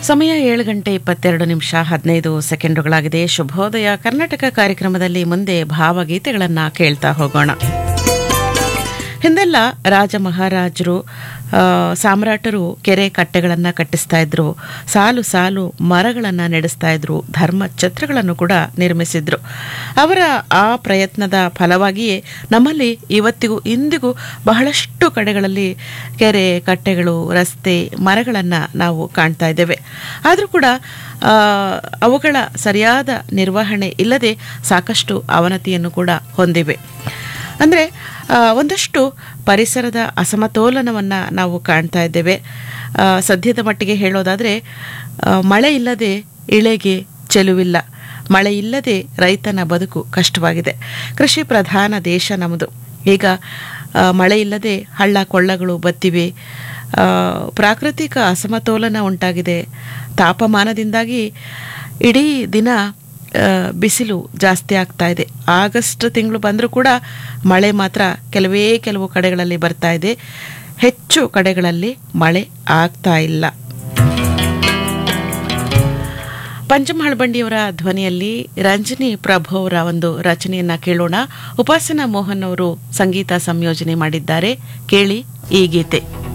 ಸಮಯ ಏಳು ಗಂಟೆ ಇಪ್ಪತ್ತೆರಡು ನಿಮಿಷ ಹದಿನೈದು ಸೆಕೆಂಡುಗಳಾಗಿದೆ ಶುಭೋದಯ ಕರ್ನಾಟಕ ಕಾರ್ಯಕ್ರಮದಲ್ಲಿ ಮುಂದೆ ಭಾವಗೀತೆಗಳನ್ನು ಕೇಳ್ತಾ ಹೋಗೋಣ ಹಿಂದೆಲ್ಲ ರಾಜ ಮಹಾರಾಜರು ಆ, ಸಾಮ್ರಾಟರು ಕೆರೆ ಕಟ್ಟೆಗಳನ್ನು ಕಟ್ಟಿಸ್ತಾ ಇದ್ರು ಸಾಲು ಸಾಲು ಮರಗಳನ್ನು ನೆಡೆಸ್ತಾ ಇದ್ರು ಧರ್ಮ ಛತ್ರಗಳನ್ನು ಕೂಡ ನಿರ್ಮಿಸಿದ್ರು ಅವರ ಆ ಪ್ರಯತ್ನದ ಫಲವಾಗಿಯೇ ನಮ್ಮಲ್ಲಿ ಇವತ್ತಿಗೂ ಇಂದಿಗೂ ಬಹಳಷ್ಟು ಕಡೆಗಳಲ್ಲಿ ಕೆರೆ ಕಟ್ಟೆಗಳು ರಸ್ತೆ ಮರಗಳನ್ನು ನಾವು ಕಾಣ್ತಾ ಇದ್ದೇವೆ ಆದರೂ ಕೂಡ ಆ, ಅವುಗಳ ಸರಿಯಾದ ನಿರ್ವಹಣೆ ಇಲ್ಲದೆ ಸಾಕಷ್ಟು ಅವನತಿಯನ್ನು ಕೂಡ ಹೊಂದಿವೆ ಅಂದರೆ ಒಂದಷ್ಟು ಪರಿಸರದ ಅಸಮತೋಲನವನ್ನು ನಾವು ಕಾಣ್ತಾ ಇದ್ದೇವೆ ಆ, ಸದ್ಯದ ಮಟ್ಟಿಗೆ ಹೇಳೋದಾದರೆ ಆ, ಮಳೆ ಇಲ್ಲದೆ ಇಳೆಗೆ ಚೆಲುವಿಲ್ಲ ಮಳೆ ಇಲ್ಲದೆ ರೈತನ ಬದುಕು ಕಷ್ಟವಾಗಿದೆ ಕೃಷಿ ಪ್ರಧಾನ ದೇಶ ನಮ್ಮದು ಈಗ ಆ, ಮಳೆ ಇಲ್ಲದೆ ಹಳ್ಳ ಕೊಳ್ಳಗಳು ಬತ್ತಿವೆ ಆ, ಪ್ರಾಕೃತಿಕ ಅಸಮತೋಲನ ಉಂಟಾಗಿದೆ ತಾಪಮಾನದಿಂದಾಗಿ ಇಡೀ ದಿನ ಆ, ಬಿಸಿಲು ಜಾಸ್ತಿ ಆಗ್ತಾ ಇದೆ ಆಗಸ್ಟ್ ತಿಂಗಳು ಬಂದರೂ ಕೂಡ ಮಳೆ ಮಾತ್ರ ಕೆಲವೇ ಕೆಲವು ಕಡೆಗಳಲ್ಲಿ ಬರ್ತಾ ಇದೆ ಹೆಚ್ಚು ಕಡೆಗಳಲ್ಲಿ ಮಳೆ ಆಗ್ತಾ ಇಲ್ಲ ಪಂಚಮ ಹಳಬಂಡಿಯವರ ಧ್ವನಿಯಲ್ಲಿ ರಂಜನಿ ಪ್ರಭು ಅವರ ಒಂದು ರಚನೆಯನ್ನ ಕೇಳೋಣ ಉಪಾಸನಾ ಮೋಹನ್ ಅವರು ಸಂಗೀತ ಸಂಯೋಜನೆ ಮಾಡಿದ್ದಾರೆ ಕೇಳಿ ಈ ಗೀತೆ